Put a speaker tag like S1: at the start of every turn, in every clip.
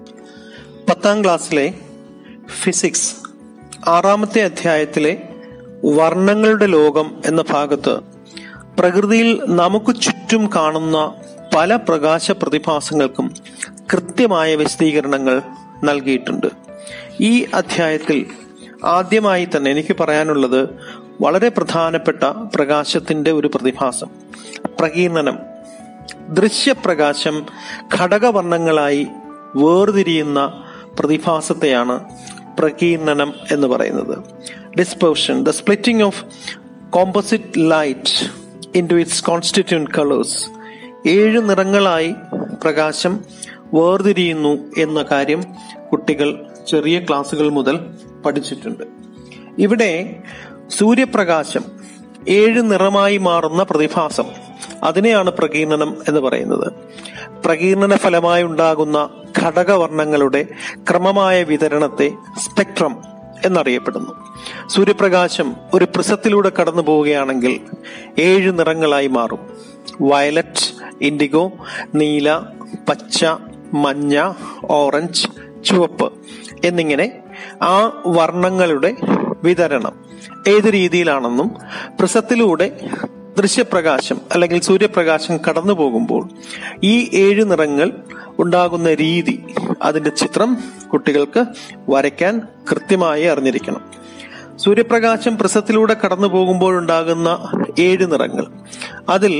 S1: പത്താം ക്ലാസ്സിലെ ഫിസിക്സ് ആറാമത്തെ അധ്യായത്തിലെ വർണ്ണങ്ങളുടെ ലോകം എന്ന ഭാഗത്ത് പ്രകൃതിയിൽ നമുക്ക് ചുറ്റും കാണുന്ന പല പ്രകാശ പ്രതിഭാസങ്ങൾക്കും കൃത്യമായ വിശദീകരണങ്ങൾ നൽകിയിട്ടുണ്ട് ഈ അധ്യായത്തിൽ ആദ്യമായി തന്നെ എനിക്ക് പറയാനുള്ളത് വളരെ പ്രധാനപ്പെട്ട പ്രകാശത്തിന്റെ ഒരു പ്രതിഭാസം പ്രകീർണനം ദൃശ്യപ്രകാശം ഘടകവർണ്ണങ്ങളായി വേർതിരിയുന്ന പ്രതിഭാസത്തെയാണ് പ്രകീർണനം എന്ന് പറയുന്നത് dispersion the splitting of composite light into its constituent colours ഏഴ് നിറങ്ങളായി പ്രകാശം വേർതിരിയുന്നു എന്ന കാര്യം കുട്ടികൾ ചെറിയ ക്ലാസ്സുകൾ മുതൽ പഠിച്ചിട്ടുണ്ട് ഇവിടെ സൂര്യപ്രകാശം ഏഴ് നിറമായി മാറുന്ന പ്രതിഭാസം അതിനെയാണ് പ്രകീർണനം എന്ന് പറയുന്നത് പ്രകീർണന ഫലമായി ഉണ്ടാകുന്ന ഘടകവർണ്ണങ്ങളുടെ ക്രമമായ വിതരണത്തെ സ്പെക്ട്രം എന്നറിയപ്പെടുന്നു സൂര്യപ്രകാശം ഒരു പ്രിസത്തിലൂടെ കടന്നു പോവുകയാണെങ്കിൽ ഏഴ് നിറങ്ങളായി മാറും വയലറ്റ് ഇൻഡിഗോ നീല പച്ച മഞ്ഞ ഓറഞ്ച് ചുവപ്പ് എന്നിങ്ങനെ ആ വർണ്ണങ്ങളുടെ വിതരണം ഏത് രീതിയിലാണെന്നും പ്രിസത്തിലൂടെ ദൃശ്യപ്രകാശം അല്ലെങ്കിൽ സൂര്യപ്രകാശം കടന്നു പോകുമ്പോൾ ഈ ഏഴ് നിറങ്ങൾ ഉണ്ടാകുന്ന രീതി അതിന്റെ ചിത്രം കുട്ടികൾക്ക് വരയ്ക്കാൻ കൃത്യമായി അറിഞ്ഞിരിക്കണം സൂര്യപ്രകാശം പ്രിസത്തിലൂടെ കടന്നു പോകുമ്പോൾ ഉണ്ടാകുന്ന ഏഴ് നിറങ്ങൾ അതിൽ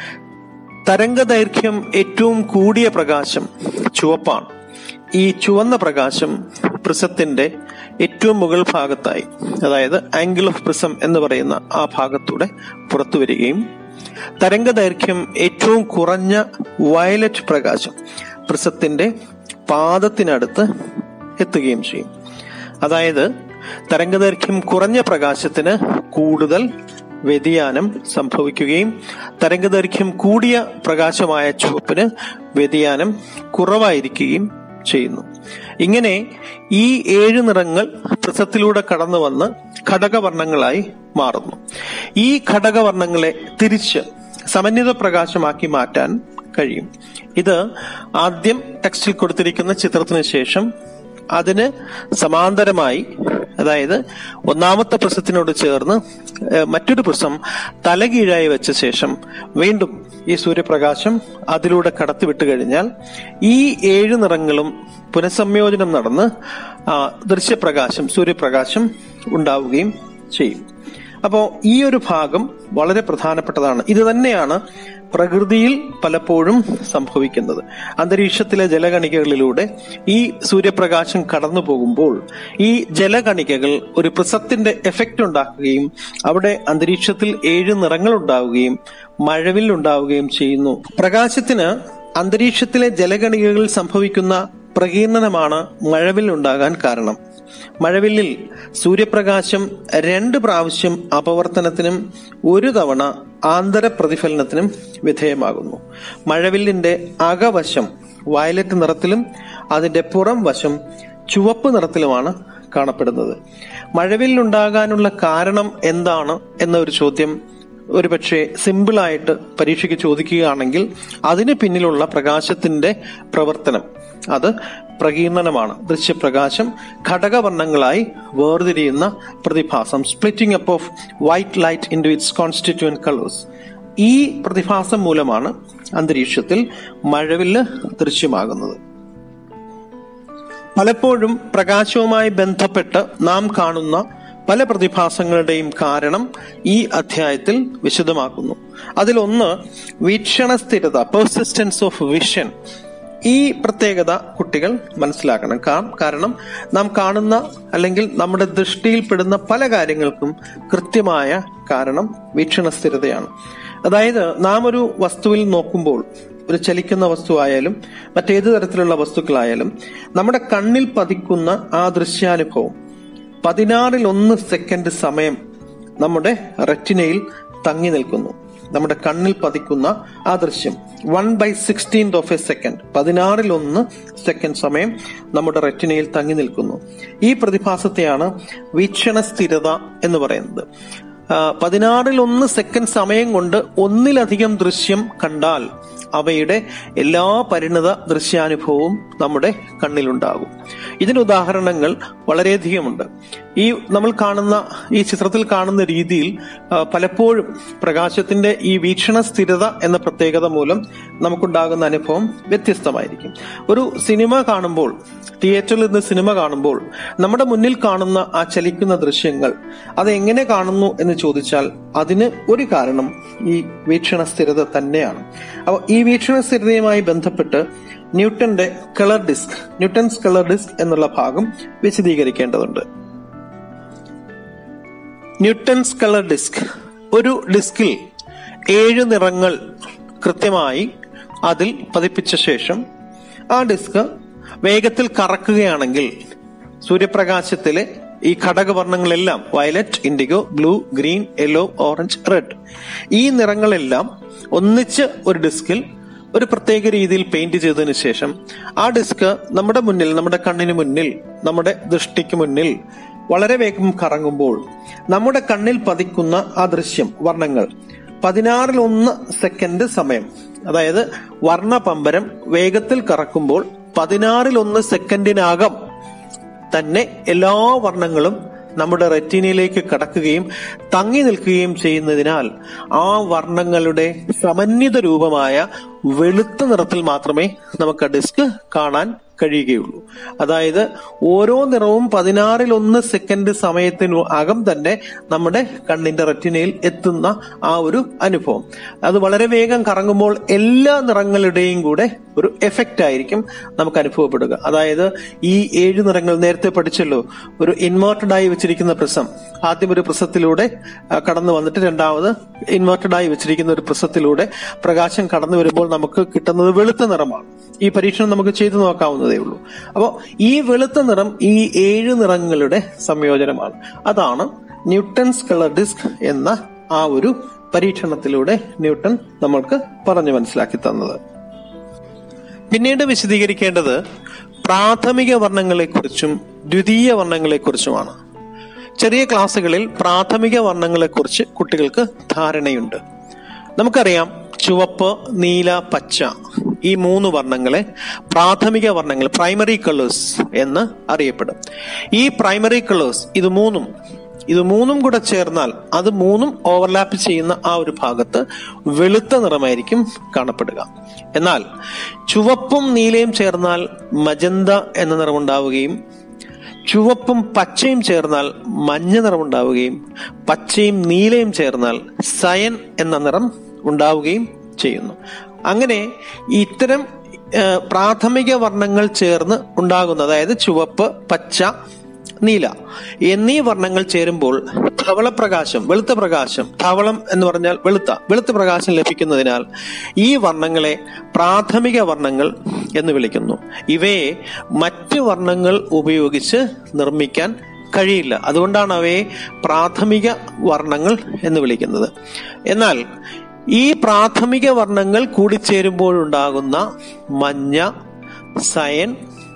S1: തരംഗദൈർഘ്യം ഏറ്റവും കൂടിയ പ്രകാശം ചുവപ്പാണ് ഈ ചുവന്ന പ്രകാശം പ്രിസത്തിന്റെ ഏറ്റവും മുകൾ ഭാഗത്തായി അതായത് ആംഗിൾ ഓഫ് പ്രിസം എന്ന് പറയുന്ന ആ ഭാഗത്തൂടെ പുറത്തു വരികയും തരംഗദൈർഘ്യം ഏറ്റവും കുറഞ്ഞ വയലറ്റ് പ്രകാശം പ്രിസത്തിന്റെ പാദത്തിനടുത്ത് എത്തുകയും ചെയ്യും അതായത് തരംഗദൈർഘ്യം കുറഞ്ഞ പ്രകാശത്തിന് കൂടുതൽ വ്യതിയാനം സംഭവിക്കുകയും തരംഗദൈർഘ്യം കൂടിയ പ്രകാശമായ ചുവപ്പിന് വ്യതിയാനം കുറവായിരിക്കുകയും ചെയ്യുന്നു ഇങ്ങനെ ഈ ഏഴ് നിറങ്ങൾ പ്രിസത്തിലൂടെ കടന്നു വന്ന് ഘടകവർണ്ണങ്ങളായി മാറുന്നു ഈ ഘടകവർണ്ണങ്ങളെ തിരിച്ച് സമന്വിത പ്രകാശമാക്കി മാറ്റാൻ കഴിയും ഇത് ആദ്യം ടെക്സ്റ്റിൽ കൊടുത്തിരിക്കുന്ന ചിത്രത്തിന് ശേഷം അതിന് സമാന്തരമായി അതായത് ഒന്നാമത്തെ പ്രസത്തിനോട് ചേർന്ന് മറ്റൊരു പ്രസം തലകീഴായി വെച്ച ശേഷം വീണ്ടും ഈ സൂര്യപ്രകാശം അതിലൂടെ കടത്തിവിട്ട് കഴിഞ്ഞാൽ ഈ ഏഴ് നിറങ്ങളും പുനഃസംയോജനം നടന്ന് ദൃശ്യപ്രകാശം സൂര്യപ്രകാശം ഉണ്ടാവുകയും ചെയ്യും അപ്പോൾ ഈ ഒരു ഭാഗം വളരെ പ്രധാനപ്പെട്ടതാണ് ഇത് തന്നെയാണ് പ്രകൃതിയിൽ പലപ്പോഴും സംഭവിക്കുന്നത് അന്തരീക്ഷത്തിലെ ജലകണികകളിലൂടെ ഈ സൂര്യപ്രകാശം കടന്നു പോകുമ്പോൾ ഈ ജലകണികകൾ ഒരു പ്രിസത്തിന്റെ എഫക്റ്റ് ഉണ്ടാക്കുകയും അവിടെ അന്തരീക്ഷത്തിൽ ഏഴ് നിറങ്ങൾ ഉണ്ടാവുകയും മഴവിൽ ഉണ്ടാവുകയും ചെയ്യുന്നു പ്രകാശത്തിന് അന്തരീക്ഷത്തിലെ ജലകണികകളിൽ സംഭവിക്കുന്ന പ്രകീർണനമാണ് മഴവിൽ ഉണ്ടാകാൻ കാരണം മഴവില്ലിൽ സൂര്യപ്രകാശം രണ്ട് പ്രാവശ്യം അപവർത്തനത്തിനും ഒരു തവണ ആന്തര പ്രതിഫലനത്തിനും വിധേയമാകുന്നു മഴവില്ലിന്റെ അകവശം വയലറ്റ് നിറത്തിലും അതിന്റെ പുറം വശം ചുവപ്പ് നിറത്തിലുമാണ് കാണപ്പെടുന്നത് മഴവില്ലുണ്ടാകാനുള്ള കാരണം എന്താണ് എന്ന ഒരു ചോദ്യം ഒരുപക്ഷെ സിമ്പിളായിട്ട് പരീക്ഷയ്ക്ക് ചോദിക്കുകയാണെങ്കിൽ അതിന് പിന്നിലുള്ള പ്രകാശത്തിന്റെ പ്രവർത്തനം അത് പ്രകീർണനമാണ് ദൃശ്യപ്രകാശം ഘടകവർണ്ണങ്ങളായി വേർതിരിയുന്ന പ്രതിഭാസം splitting up of white light into its constituent colours ഈ പ്രതിഭാസം മൂലമാണ് അന്തരീക്ഷത്തിൽ മഴവില്ല് ദൃശ്യമാകുന്നത് പലപ്പോഴും പ്രകാശവുമായി ബന്ധപ്പെട്ട് നാം കാണുന്ന പല പ്രതിഭാസങ്ങളുടെയും കാരണം ഈ അധ്യായത്തിൽ വിശദമാക്കുന്നു അതിലൊന്ന് വീക്ഷണ സ്ഥിരത പെർസിസ്റ്റൻസ് ഓഫ് വിഷൻ ഈ പ്രത്യേകത കുട്ടികൾ മനസ്സിലാക്കണം കാരണം നാം കാണുന്ന അല്ലെങ്കിൽ നമ്മുടെ ദൃഷ്ടിയിൽപ്പെടുന്ന പല കാര്യങ്ങൾക്കും കൃത്യമായ കാരണം വീക്ഷണ സ്ഥിരതയാണ് അതായത് നാം ഒരു വസ്തുവിൽ നോക്കുമ്പോൾ ഒരു ചലിക്കുന്ന വസ്തുവായാലും മറ്റേത് തരത്തിലുള്ള വസ്തുക്കളായാലും നമ്മുടെ കണ്ണിൽ പതിക്കുന്ന ആ ദൃശ്യാനുഭവം പതിനാറിൽ ഒന്ന് സെക്കൻഡ് സമയം നമ്മുടെ റെറ്റിനയിൽ തങ്ങി നിൽക്കുന്നു നമ്മുടെ കണ്ണിൽ പതിക്കുന്ന ആ ദൃശ്യം one by sixteen of a second പതിനാറിൽ ഒന്ന് സെക്കൻഡ് സമയം നമ്മുടെ റെറ്റിനയിൽ തങ്ങി നിൽക്കുന്നു ഈ പ്രതിഭാസത്തെയാണ് വീക്ഷണ സ്ഥിരത എന്ന് പറയുന്നത് പതിനാറിൽ ഒന്ന് സെക്കൻഡ് സമയം കൊണ്ട് ഒന്നിലധികം ദൃശ്യം കണ്ടാൽ അവയുടെ എല്ലാ പരിണത ദൃശ്യാനുഭവവും നമ്മുടെ കണ്ണിലുണ്ടാകും ഇതിന് ഉദാഹരണങ്ങൾ വളരെയധികമുണ്ട് ഈ നമ്മൾ കാണുന്ന ഈ ചിത്രത്തിൽ കാണുന്ന രീതിയിൽ ആ, പലപ്പോഴും പ്രകാശത്തിന്റെ ഈ വീക്ഷണ സ്ഥിരത എന്ന പ്രത്യേകത മൂലം നമുക്കുണ്ടാകുന്ന അനുഭവം വ്യത്യസ്തമായിരിക്കും ഒരു സിനിമ കാണുമ്പോൾ തിയേറ്ററിൽ നിന്ന് സിനിമ കാണുമ്പോൾ നമ്മുടെ മുന്നിൽ കാണുന്ന ആ ചലിക്കുന്ന ദൃശ്യങ്ങൾ അത് എങ്ങനെ കാണുന്നു എന്ന് ചോദിച്ചാൽ അതിന് ഒരു കാരണം ഈ വീക്ഷണ സ്ഥിരത തന്നെയാണ് അപ്പോൾ ഈ വീക്ഷണ സ്ഥിരതയുമായി ബന്ധപ്പെട്ട് ന്യൂട്ടന്റെ colour disc Newton's colour disc എന്നുള്ള ഭാഗം വിശദീകരിക്കേണ്ടതുണ്ട് ന്യൂട്ടൺസ് കളർ ഡിസ്ക് ഒരു ഡിസ്കിൽ ഏഴ് നിറങ്ങൾ കൃത്യമായി അതിൽ പതിപ്പിച്ച ശേഷം ആ ഡിസ്ക് വേഗത്തിൽ കറക്കുകയാണെങ്കിൽ സൂര്യപ്രകാശത്തിലെ ഈ ഘടകവർണ്ണങ്ങളെല്ലാം violet indigo blue green yellow orange red ഈ നിറങ്ങളെല്ലാം ഒന്നിച്ച് ഒരു ഡിസ്കിൽ ഒരു പ്രത്യേക രീതിയിൽ പെയിന്റ് ചെയ്തതിനു ശേഷം ആ ഡിസ്ക് നമ്മുടെ മുന്നിൽ നമ്മുടെ കണ്ണിന് മുന്നിൽ നമ്മുടെ ദൃഷ്ടിക്ക് മുന്നിൽ വളരെ വേഗം കറങ്ങുമ്പോൾ നമ്മുടെ കണ്ണിൽ പതിക്കുന്ന ആ ദൃശ്യം വർണ്ണങ്ങൾ പതിനാറിൽ ഒന്ന് സെക്കൻഡ് സമയം അതായത് വർണ്ണപമ്പരം വേഗത്തിൽ കറക്കുമ്പോൾ പതിനാറിൽ ഒന്ന് സെക്കൻഡിനകം തന്നെ എല്ലാ വർണ്ണങ്ങളും നമ്മുടെ റെറ്റിനയിലേക്ക് കടക്കുകയും തങ്ങി നിൽക്കുകയും ചെയ്യുന്നതിനാൽ ആ വർണ്ണങ്ങളുടെ സമന്വിത രൂപമായ വെളുത്ത നിറത്തിൽ മാത്രമേ നമുക്ക് ആ ഡിസ്ക് കാണാൻ കഴിയുകയുള്ളൂ അതായത് ഓരോ നിറവും പതിനാറിൽ ഒന്ന് സെക്കൻഡ് സമയത്തിനു അകം തന്നെ നമ്മുടെ കണ്ണിന്റെ റെറ്റിനയിൽ എത്തുന്ന ആ ഒരു അനുഭവം അത് വളരെ വേഗം കറങ്ങുമ്പോൾ എല്ലാ നിറങ്ങളുടെയും കൂടെ ഒരു എഫക്റ്റ് ആയിരിക്കും നമുക്ക് അനുഭവപ്പെടുക അതായത് ഈ ഏഴ് നിറങ്ങൾ നേരത്തെ പഠിച്ചല്ലോ ഒരു ഇൻവേർട്ടഡ് ആയി വെച്ചിരിക്കുന്ന പ്രിസം ആദ്യം ഒരു പ്രിസത്തിലൂടെ ആ, കടന്നു വന്നിട്ട് രണ്ടാമത് ഇൻവേർട്ടഡ് ആയി വെച്ചിരിക്കുന്ന ഒരു പ്രിസത്തിലൂടെ പ്രകാശം കടന്നു വരുമ്പോൾ നമുക്ക് കിട്ടുന്നത് വെളുത്ത നിറമാണ് ഈ പരീക്ഷണം നമുക്ക് ചെയ്തു നോക്കാവുന്നതേ ഉള്ളൂ അപ്പോൾ ഈ വെളുത്ത നിറം ഈ ഏഴ് നിറങ്ങളുടെ സംയോജനമാണ് അതാണ് ന്യൂട്ടൺസ് കളർ ഡിസ്ക് എന്ന ആ ഒരു പരീക്ഷണത്തിലൂടെ ന്യൂട്ടൺ നമ്മൾക്ക് പറഞ്ഞു മനസ്സിലാക്കി തന്നത് പിന്നീട് വിശദീകരിക്കേണ്ടത് പ്രാഥമിക വർണ്ണങ്ങളെക്കുറിച്ചും ദ്വിതീയ വർണ്ണങ്ങളെക്കുറിച്ചുമാണ് ചെറിയ ക്ലാസ്സുകളിൽ പ്രാഥമിക വർണ്ണങ്ങളെക്കുറിച്ച് കുട്ടികൾക്ക് ധാരണയുണ്ട് നമുക്കറിയാം ചുവപ്പ് നീല പച്ച ഈ മൂന്ന് വർണ്ണങ്ങളെ പ്രാഥമിക വർണ്ണങ്ങൾ പ്രൈമറി കളേഴ്സ് എന്ന് അറിയപ്പെടും ഈ പ്രൈമറി കളേഴ്സ് ഇത് മൂന്നും ഇത് മൂന്നും കൂടെ ചേർന്നാൽ അത് മൂന്നും ഓവർലാപ്പ് ചെയ്യുന്ന ആ ഒരു ഭാഗത്ത് വെളുത്ത നിറമായിരിക്കും കാണപ്പെടുക എന്നാൽ ചുവപ്പും നീലയും ചേർന്നാൽ മജന്ത എന്ന നിറമുണ്ടാവുകയും ചുവപ്പും പച്ചയും ചേർന്നാൽ മഞ്ഞ നിറമുണ്ടാവുകയും പച്ചയും നീലയും ചേർന്നാൽ സയൻ എന്ന നിറം ഉണ്ടാവുകയും ചെയ്യുന്നു അങ്ങനെ ഇത്തരം ഏഹ്, പ്രാഥമിക വർണ്ണങ്ങൾ ചേർന്ന് ഉണ്ടാകുന്ന അതായത് ചുവപ്പ് പച്ച നീല എന്നീ വർണ്ണങ്ങൾ ചേരുമ്പോൾ ധവളപ്രകാശം വെളുത്ത പ്രകാശം ധവളം എന്ന് പറഞ്ഞാൽ വെളുത്ത വെളുത്ത പ്രകാശം ലഭിക്കുന്നതിനാൽ ഈ വർണ്ണങ്ങളെ പ്രാഥമിക വർണ്ണങ്ങൾ എന്ന് വിളിക്കുന്നു ഇവയെ മറ്റ് വർണ്ണങ്ങൾ ഉപയോഗിച്ച് നിർമ്മിക്കാൻ കഴിയില്ല അതുകൊണ്ടാണ് അവയെ പ്രാഥമിക വർണ്ണങ്ങൾ എന്ന് വിളിക്കുന്നത് എന്നാൽ ഈ പ്രാഥമിക വർണ്ണങ്ങൾ കൂടിച്ചേരുമ്പോഴുണ്ടാകുന്ന മഞ്ഞ സയൻ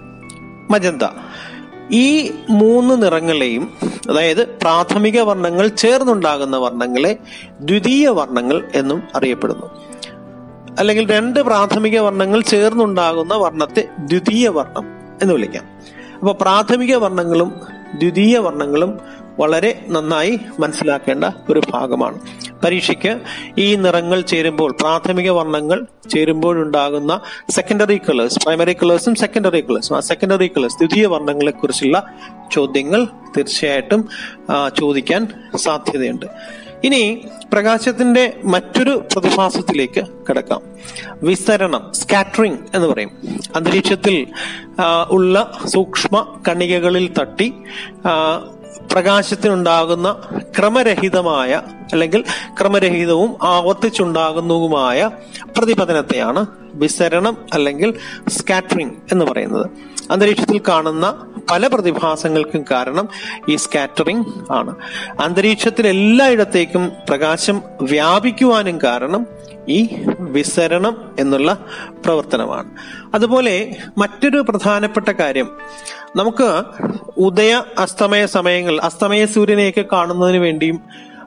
S1: മജന്ത ഈ മൂന്ന് നിറങ്ങളെയും അതായത് പ്രാഥമിക വർണ്ണങ്ങൾ ചേർന്നുണ്ടാകുന്ന വർണ്ണങ്ങളെ ദ്വിതീയ വർണ്ണങ്ങൾ എന്നും അറിയപ്പെടുന്നു അല്ലെങ്കിൽ രണ്ട് പ്രാഥമിക വർണ്ണങ്ങൾ ചേർന്നുണ്ടാകുന്ന വർണ്ണത്തെ ദ്വിതീയ വർണ്ണം എന്ന് വിളിക്കാം അപ്പോൾ പ്രാഥമിക വർണ്ണങ്ങളും ദ്വിതീയ വർണ്ണങ്ങളും വളരെ നന്നായി മനസ്സിലാക്കേണ്ട ഒരു ഭാഗമാണ് പരീക്ഷയ്ക്ക് ഈ നിറങ്ങൾ ചേരുമ്പോൾ പ്രാഥമിക വർണ്ണങ്ങൾ ചേരുമ്പോഴുണ്ടാകുന്ന സെക്കൻഡറി കളേഴ്സ് പ്രൈമറി കളേഴ്സും സെക്കൻഡറി കളേഴ്സും ആ സെക്കൻഡറി കളേഴ്സ് ദ്വിതീയ വർണ്ണങ്ങളെ കുറിച്ചുള്ള ചോദ്യങ്ങൾ തീർച്ചയായിട്ടും ആ, ചോദിക്കാൻ സാധ്യതയുണ്ട് ഇനി പ്രകാശത്തിന്റെ മറ്റൊരു പ്രതിഭാസത്തിലേക്ക് കിടക്കാം വിസരണം സ്കാറ്ററിംഗ് എന്ന് പറയും അന്തരീക്ഷത്തിൽ ആ, ഉള്ള സൂക്ഷ്മ കണികകളിൽ തട്ടി ആ, പ്രകാശത്തിനുണ്ടാകുന്ന ക്രമരഹിതമായ അല്ലെങ്കിൽ ക്രമരഹിതവും ആവർത്തിച്ചുണ്ടാകുന്നതുമായ പ്രതിപതനത്തെയാണ് വിസരണം അല്ലെങ്കിൽ സ്കാറ്ററിംഗ് എന്ന് പറയുന്നത് അന്തരീക്ഷത്തിൽ കാണുന്ന പല പ്രതിഭാസങ്ങൾക്കും കാരണം ഈ സ്കാറ്ററിംഗ് ആണ് അന്തരീക്ഷത്തിൽ എല്ലായിടത്തേക്കും പ്രകാശം വ്യാപിക്കുവാനും കാരണം ഈ വിസരണം എന്നുള്ള പ്രവർത്തനമാണ് അതുപോലെ മറ്റൊരു പ്രധാനപ്പെട്ട കാര്യം നമുക്ക് ഉദയ അസ്തമയ സമയങ്ങൾ അസ്തമയ സൂര്യനെയൊക്കെ കാണുന്നതിന് വേണ്ടിയും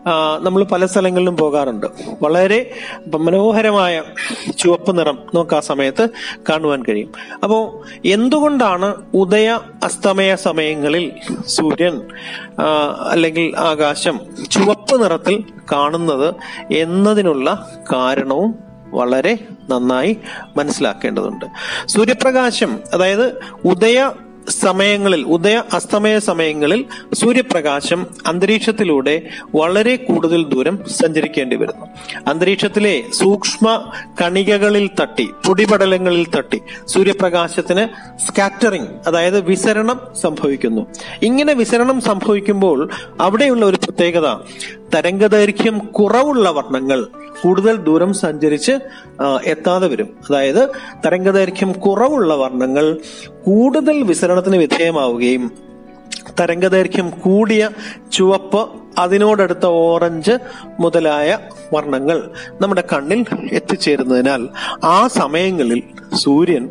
S1: നമ്മൾ പല സ്ഥലങ്ങളിലും പോകാറുണ്ട് വളരെ മനോഹരമായ ചുവപ്പ് നിറം നമുക്ക് ആ സമയത്ത് കാണുവാൻ കഴിയും അപ്പോൾ എന്തുകൊണ്ടാണ് ഉദയ അസ്തമയ സമയങ്ങളിൽ സൂര്യൻ ആ, അല്ലെങ്കിൽ ആകാശം ചുവപ്പ് നിറത്തിൽ കാണുന്നത് എന്നതിനുള്ള കാരണവും വളരെ നന്നായി മനസ്സിലാക്കേണ്ടതുണ്ട് സൂര്യപ്രകാശം അതായത് ഉദയ സമയങ്ങളിൽ ഉദയ അസ്തമയ സമയങ്ങളിൽ സൂര്യപ്രകാശം അന്തരീക്ഷത്തിലൂടെ വളരെ കൂടുതൽ ദൂരം സഞ്ചരിക്കേണ്ടി വരുന്നു അന്തരീക്ഷത്തിലെ സൂക്ഷ്മ കണികകളിൽ തട്ടി പൊടിപടലങ്ങളിൽ തട്ടി സൂര്യപ്രകാശത്തിന് സ്കാറ്ററിംഗ് അതായത് വിസരണം സംഭവിക്കുന്നു ഇങ്ങനെ വിസരണം സംഭവിക്കുമ്പോൾ അവിടെയുള്ള ഒരു പ്രത്യേകത തരംഗദൈർഘ്യം കുറവുള്ള വർണ്ണങ്ങൾ കൂടുതൽ ദൂരം സഞ്ചരിച്ച് ആ, എത്താതെ വരും അതായത് തരംഗദൈർഘ്യം കുറവുള്ള വർണ്ണങ്ങൾ കൂടുതൽ വിസരണത്തിന് വിധേയമാവുകയും തരംഗദൈർഘ്യം കൂടിയ ചുവപ്പ് അതിനോടടുത്ത ഓറഞ്ച് മുതലായ വർണ്ണങ്ങൾ നമ്മുടെ കണ്ണിൽ എത്തിച്ചേരുന്നതിനാൽ ആ സമയങ്ങളിൽ സൂര്യൻ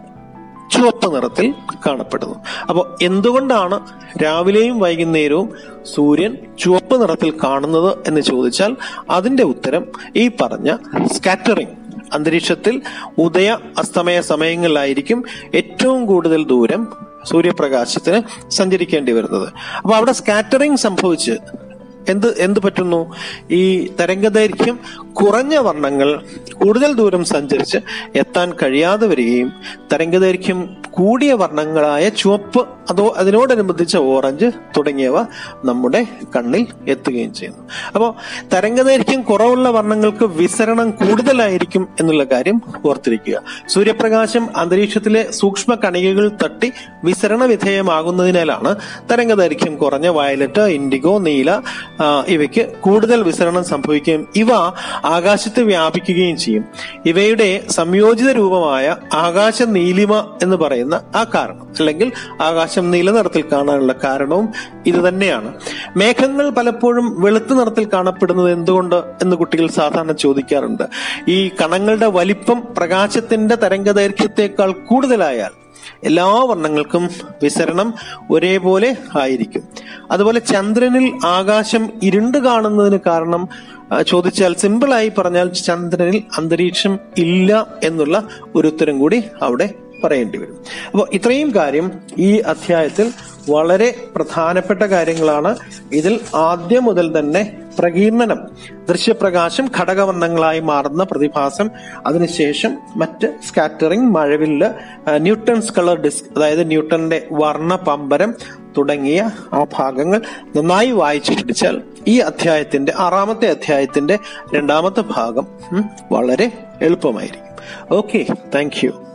S1: ചുവപ്പ് നിറത്തിൽ കാണപ്പെടുന്നു അപ്പോൾ എന്തുകൊണ്ടാണ് രാവിലെയും വൈകുന്നേരവും സൂര്യൻ ചുവപ്പ് നിറത്തിൽ കാണുന്നത് എന്ന് ചോദിച്ചാൽ അതിന്റെ ഉത്തരം ഈ പറഞ്ഞ സ്കാറ്ററിംഗ് അന്തരീക്ഷത്തിൽ ഉദയ അസ്തമയ സമയങ്ങളിലായിരിക്കും ഏറ്റവും കൂടുതൽ ദൂരം സൂര്യപ്രകാശത്തിന് സഞ്ചരിക്കേണ്ടി വരുന്നത് അപ്പൊ അവിടെ സ്കാറ്ററിംഗ് സംഭവിച്ച് എന്ത് എന്ത് പറ്റുന്നു ഈ തരംഗദൈർഘ്യം കുറഞ്ഞ വർണ്ണങ്ങൾ കൂടുതൽ ദൂരം സഞ്ചരിച്ച് എത്താൻ കഴിയാതെ വരികയും തരംഗദൈർഘ്യം കൂടിയ വർണ്ണങ്ങളായ ചുവപ്പ് അതോ അതിനോടനുബന്ധിച്ച ഓറഞ്ച് തുടങ്ങിയവ നമ്മുടെ കണ്ണിൽ എത്തുകയും ചെയ്യുന്നു അപ്പോൾ തരംഗദൈർഘ്യം കുറവുള്ള വർണ്ണങ്ങൾക്ക് വിസരണം കൂടുതലായിരിക്കും എന്നുള്ള കാര്യം ഓർത്തിരിക്കുക സൂര്യപ്രകാശം അന്തരീക്ഷത്തിലെ സൂക്ഷ്മ കണികകൾ തട്ടി വിസരണ വിധേയമാകുന്നതിനാലാണ് തരംഗദൈർഘ്യം കുറഞ്ഞ വയലറ്റ് ഇൻഡിഗോ നീല ആ, ഇവയ്ക്ക് കൂടുതൽ വിസരണം സംഭവിക്കുകയും ഇവ ആകാശത്ത് വ്യാപിക്കുകയും ചെയ്യും ഇവയുടെ സംയോജിത രൂപമായ ആകാശ നീലിമ എന്ന് പറയുന്ന ആ കാരണം അല്ലെങ്കിൽ ആകാശം നീല നിറത്തിൽ കാണാനുള്ള കാരണവും ഇത് തന്നെയാണ് മേഘങ്ങൾ പലപ്പോഴും വെളുത്ത നിറത്തിൽ കാണപ്പെടുന്നത് എന്തുകൊണ്ട് എന്ന് കുട്ടികൾ സാധാരണ ചോദിക്കാറുണ്ട് ഈ കണങ്ങളുടെ വലിപ്പം പ്രകാശത്തിന്റെ തരംഗദൈർഘ്യത്തെക്കാൾ കൂടുതലായാൽ എല്ലാ വർണ്ണങ്ങൾക്കും വിസരണം ഒരേപോലെ ആയിരിക്കും അതുപോലെ ചന്ദ്രനിൽ ആകാശം ഇരുണ്ട് കാണുന്നതിന് കാരണം ആ, ചോദിച്ചാൽ സിമ്പിളായി പറഞ്ഞാൽ ചന്ദ്രനിൽ അന്തരീക്ഷം ഇല്ല എന്നുള്ള ഒരു ഉത്തരം കൂടി അവിടെ പറയേണ്ടി വരും അപ്പോൾ ഇത്രയും കാര്യം ഈ അധ്യായത്തിൽ വളരെ പ്രധാനപ്പെട്ട കാര്യങ്ങളാണ് ഇതിൽ ആദ്യം മുതൽ തന്നെ പ്രകീർണനം ദൃശ്യപ്രകാശം ഘടകവർണ്ണങ്ങളായി മാറുന്ന പ്രതിഭാസം അതിനുശേഷം മറ്റ് സ്കാറ്ററിംഗ് മഴവില്ല് ആ, ന്യൂട്ടൺസ് കളർ ഡിസ്ക് അതായത് ന്യൂട്ടന്റെ വർണ്ണ പമ്പരം തുടങ്ങിയ ആ ഭാഗങ്ങൾ നന്നായി വായിച്ചു പിടിച്ചാൽ ഈ അധ്യായത്തിന്റെ ആറാമത്തെ അധ്യായത്തിന്റെ രണ്ടാമത്തെ ഭാഗം ഉം, വളരെ എളുപ്പമായിരിക്കും ഓക്കെ താങ്ക് യു